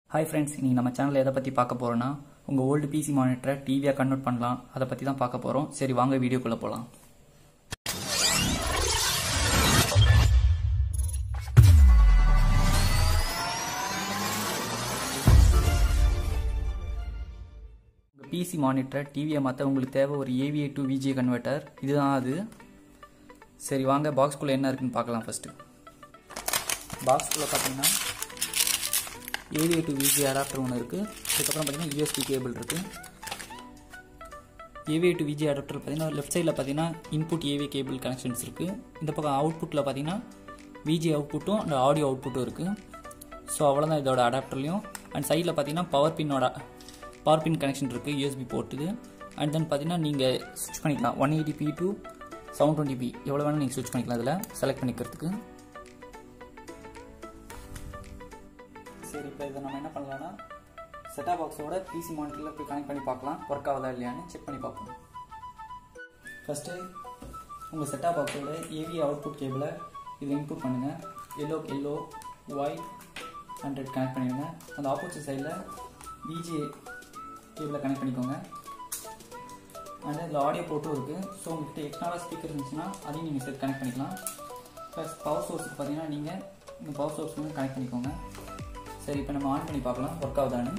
hi friends இன்னைக்கு நம்ம சேனலில் எதை பற்றி பார்க்க போகிறோன்னா உங்கள் ஓல்டு பிசி மானிட்டரை டிவியாக கன்வெர்ட் பண்ணலாம் அதை பற்றி தான் பார்க்க போகிறோம் சரி வாங்க வீடியோக்குள்ளே போகலாம் உங்கள் பிசி மானிட்டரை டிவியை மாற்ற உங்களுக்கு தேவை ஒரு ஏவிஏ டு விஜே கன்வெர்ட்டர் இதுதான் அது சரி வாங்க பாக்ஸ்குள்ளே என்ன இருக்குன்னு பார்க்கலாம் ஃபஸ்ட்டு பாக்ஸ்குள்ளே பார்த்தீங்கன்னா ஏவிஏ டு விஜி அடாப்டர் ஒன்று இருக்குது அதுக்கப்புறம் பார்த்தீங்கன்னா யூஎஸ்பி கேபிள் இருக்குது ஏவிஏ டு விஜி அடாப்டர் பார்த்தீங்கன்னா லெஃப்ட் சைடில் பார்த்தீங்கன்னா இன்புட் ஏவி கேபிள் கனெக்ஷன்ஸ் இருக்குது இந்த பக்கம் அவுட்புட்டில் பார்த்தீங்கன்னா விஜி அவுட்புட்டும் அந்த ஆடியோ அவுட்புட்டும் இருக்குது ஸோ அவ்வளோதான் இதோட அடாப்டர்லையும் அண்ட் சைடில் பார்த்தீங்கன்னா பவர் பின்னோட பவர் பின் கனெக்ஷன் இருக்குது யூஎஸ்பி போர்ட்டுது அண்ட் தென் பார்த்தீங்கன்னா நீங்கள் ஸ்விட்ச் பண்ணிக்கலாம் one eighty P to seven twenty P எவ்வளோ வேணால் நீங்கள் ஸ்விட்ச் பண்ணிக்கலாம் இதில் செலக்ட் பண்ணிக்கிறதுக்கு சரி இப்போ இதை நம்ம என்ன பண்ணலாம்னா செட்டாப் பாக்ஸோட பிசி மானிட்டரில் போய் கனெக்ட் பண்ணி பார்க்கலாம் ஒர்க் ஆகுதா இல்லையான்னு செக் பண்ணி பார்ப்போம் ஃபஸ்ட்டு உங்கள் செட்டாப் பாக்ஸோட ஏவி அவுட்புட் கேபிளை இதில் இன்புட் பண்ணுங்கள் yellow yellow white and red connect பண்ணிடுங்க அந்த ஆப்போசிட் சைடில் பிஜே கேபிளை கனெக்ட் பண்ணிக்கோங்க அண்ட் இதில் ஆடியோ போட்டும் இருக்குது ஸோ உங்கள்கிட்ட எக்ஸ்ட்ராவாக ஸ்பீக்கர் இருந்துச்சுன்னா அதையும் நீங்கள் சேர்த்து கனெக்ட் பண்ணிக்கலாம் ப்ளஸ் பவர் சோர்ஸுக்கு பார்த்தீங்கன்னா நீங்கள் இந்த பவர் சோர்ஸ் வந்து கனெக்ட் பண்ணிக்கோங்க சரி இப்போ நம்ம ஆன் பண்ணி பார்க்கலாம் ஒர்க் ஆகுதான்னு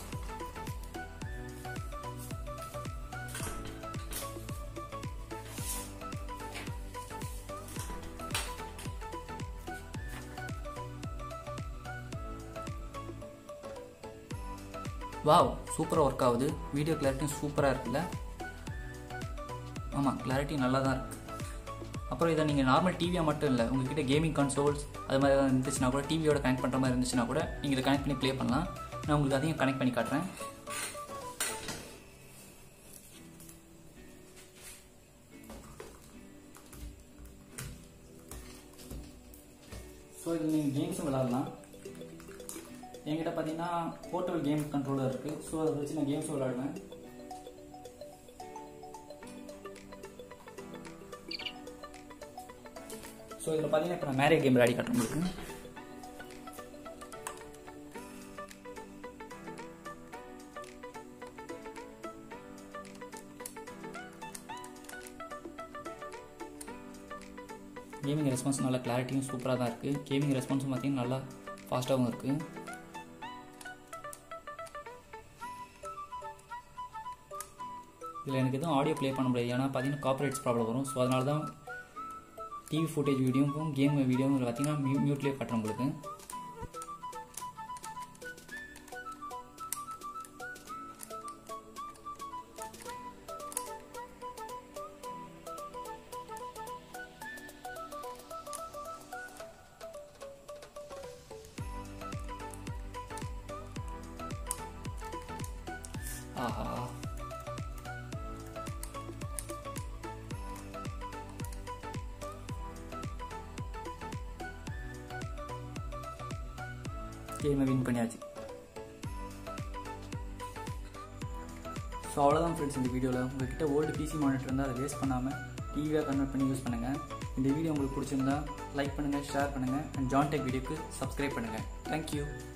வாவ் சூப்பராக ஒர்க் ஆகுது வீடியோ கிளாரிட்டியும் சூப்பராக இருக்குல்ல ஆமாம் கிளாரிட்டி நல்லா தான் இருக்குது அப்புறம் இதை நீங்கள் நார்மல் டிவியாக மட்டும் இல்லை உங்ககிட்ட கேமிங் கன்சோல்ஸ் அது மாதிரி ஏதாவது இருந்துச்சுன்னா கூட டிவியோட கனெக்ட் பண்ணுற மாதிரி இருந்துச்சுன்னா கூட நீங்கள் இதை கனெக்ட் பண்ணி ப்ளே பண்ணலாம் நான் உங்களுக்கு அதையும் கனெக்ட் பண்ணி காட்டுறேன் ஸோ இதில் நீங்கள் கேம்ஸும் விளாடலாம் என்கிட்ட பார்த்தீங்கன்னா போர்ட்டபிள் கேம் கண்ட்ரோலர் இருக்குது ஸோ அதை வச்சு நான் கேம்ஸும் விளாடுவேன் ஸோ இதில் பார்த்தீங்கன்னா இப்போ நான் மேரேஜ் கேம் விளையாடி காட்டுறேன் உங்களுக்கு கேமிங் ரெஸ்பான்ஸ் நல்லா கிளாரிட்டியும் சூப்பராக தான் இருக்குது கேமிங் ரெஸ்பான்ஸும் பார்த்தீங்கன்னா நல்லா ஃபாஸ்ட்டாகவும் இருக்குது இதில் எனக்கு எதுவும் ஆடியோ ப்ளே பண்ண முடியாது ஏன்னா பார்த்தீங்கன்னா காப்பரேட்ஸ் ப்ராப்ளம் வரும் ஸோ அதனால தான் டிவி ஃபுட்டேஜ் வீடியோவும் கேம் வீடியோவும் பார்த்தீங்கன்னா மியூ மியூட்லேயே காட்டுறேன் உங்களுக்கு ஆஹா கேமை வின் பண்ணியாச்சு ஸோ அவ்வளோதான் ஃப்ரெண்ட்ஸ் இந்த வீடியோவில் உங்கள்கிட்ட ஓல்டு பிசி மானிட்டர் இருந்தால் அதை வேஸ்ட் பண்ணாமல் டிவியாக கன்வெர்ட் பண்ணி யூஸ் பண்ணுங்கள் இந்த வீடியோ உங்களுக்கு பிடிச்சிருந்தா லைக் பண்ணுங்கள் ஷேர் பண்ணுங்கள் அண்ட் ஜான் டெக் வீடியோக்கு சப்ஸ்கிரைப் பண்ணுங்கள் தேங்க்யூ